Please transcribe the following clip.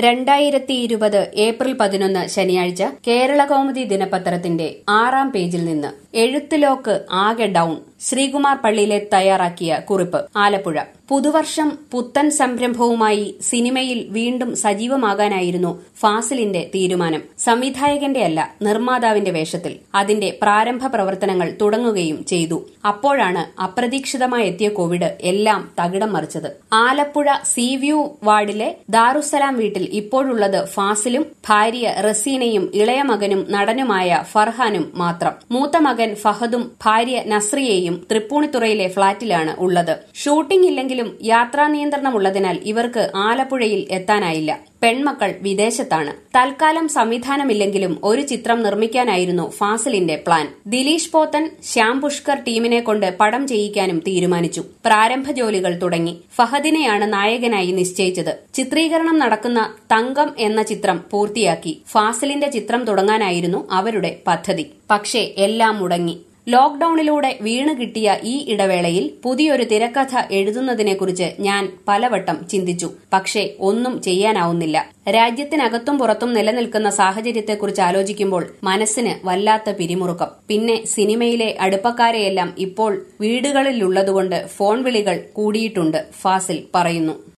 രണ്ടായിരത്തി ഇരുപത് ഏപ്രിൽ പതിനൊന്ന് ശനിയാഴ്ച കേരള കൗമുദി ദിനപത്രത്തിന്റെ ആറാം പേജിൽ നിന്ന് എഴുത്തുലോക്ക് ആകെ ഡൌൺ ശ്രീകുമാർ പള്ളിയിലെ തയ്യാറാക്കിയ കുറിപ്പ് ആലപ്പുഴ പുതുവർഷം പുത്തൻ സംരംഭവുമായി സിനിമയിൽ വീണ്ടും സജീവമാകാനായിരുന്നു ഫാസിലിന്റെ തീരുമാനം സംവിധായകന്റെ അല്ല നിർമ്മാതാവിന്റെ വേഷത്തിൽ അതിന്റെ പ്രാരംഭ പ്രവർത്തനങ്ങൾ തുടങ്ങുകയും ചെയ്തു അപ്പോഴാണ് അപ്രതീക്ഷിതമായി എത്തിയ കോവിഡ് എല്ലാം തകിടം മറിച്ചത് ആലപ്പുഴ സീവ്യൂ വാർഡിലെ ദാറുസലാം വീട്ടിൽ ഇപ്പോഴുള്ളത് ഫാസിലും ഭാര്യ റസീനയും ഇളയ മകനും നടനുമായ ഫർഹാനും മാത്രം മൂത്ത മകൻ ഫഹദും ഭാര്യ നസ്രിയയും തൃപ്പൂണിത്തുറയിലെ ഫ്ളാറ്റിലാണ് ഉള്ളത് ഷൂട്ടിംഗ് ഇല്ലെങ്കിലും യാത്രാ നിയന്ത്രണമുള്ളതിനാൽ ഇവർക്ക് ആലപ്പുഴയിൽ എത്താനായില്ല പെൺമക്കൾ വിദേശത്താണ് തൽക്കാലം സംവിധാനമില്ലെങ്കിലും ഒരു ചിത്രം നിർമ്മിക്കാനായിരുന്നു ഫാസിലിന്റെ പ്ലാൻ ദിലീഷ് പോത്തൻ ശ്യാം പുഷ്കർ ടീമിനെ കൊണ്ട് പടം ചെയ്യിക്കാനും തീരുമാനിച്ചു പ്രാരംഭ ജോലികൾ തുടങ്ങി ഫഹദിനെയാണ് നായകനായി നിശ്ചയിച്ചത് ചിത്രീകരണം നടക്കുന്ന തങ്കം എന്ന ചിത്രം പൂർത്തിയാക്കി ഫാസിലിന്റെ ചിത്രം തുടങ്ങാനായിരുന്നു അവരുടെ പദ്ധതി പക്ഷേ എല്ലാം മുടങ്ങി ലോക്ഡൌണിലൂടെ വീണ് കിട്ടിയ ഈ ഇടവേളയിൽ പുതിയൊരു തിരക്കഥ എഴുതുന്നതിനെക്കുറിച്ച് ഞാൻ പലവട്ടം ചിന്തിച്ചു പക്ഷേ ഒന്നും ചെയ്യാനാവുന്നില്ല രാജ്യത്തിനകത്തും പുറത്തും നിലനിൽക്കുന്ന സാഹചര്യത്തെക്കുറിച്ച് ആലോചിക്കുമ്പോൾ മനസ്സിന് വല്ലാത്ത പിരിമുറുക്കം പിന്നെ സിനിമയിലെ അടുപ്പക്കാരെയെല്ലാം ഇപ്പോൾ വീടുകളിലുള്ളതുകൊണ്ട് ഫോൺ വിളികൾ കൂടിയിട്ടുണ്ട് ഫാസിൽ പറയുന്നു